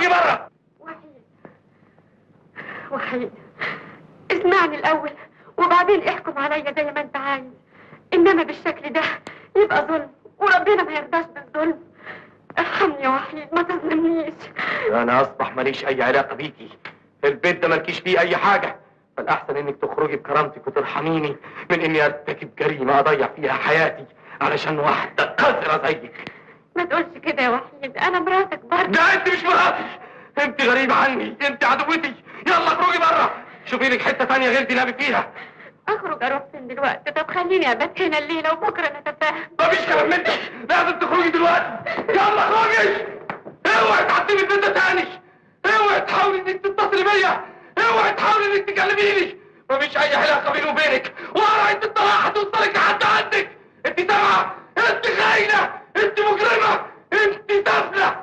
اخرجي بره وحيد وحيد اسمعني الاول وبعدين احكم عليا زي ما انت عايز انما بالشكل ده يبقى ظلم وربنا ما يرضاش بالظلم ارحمني يا وحيد ما تظلمنيش انا اصبح ماليش اي علاقه بيكي البيت ده مالكيش فيه اي حاجه فالاحسن انك تخرجي بكرامتك وترحميني من اني ارتكب جريمه اضيع فيها حياتي علشان واحده قذره زيك ما تقولش كده يا وحيد انا مراتك برضه ده انت مش مراتي انت غريبه عني انت عدوتي يلا اخرجي بره شوفي لك حته تانية غير دي نامي فيها اخرج اروح فين دلوقتي طب خليني ابات هنا الليله وبكره نتفاهم مفيش كلام من ده لازم تخرجي دلوقتي يلا اخرجي اوعي تعدي البيت ده تاني اوعي تحاولي انك تتصلي بيا اوعي تحاولي انك تكلميني مفيش اي علاقه بيني وبينك ولا انت الطلاق هتوصلك لحد عندك انت سامعه انت خاينه انت مجرمه انت سافله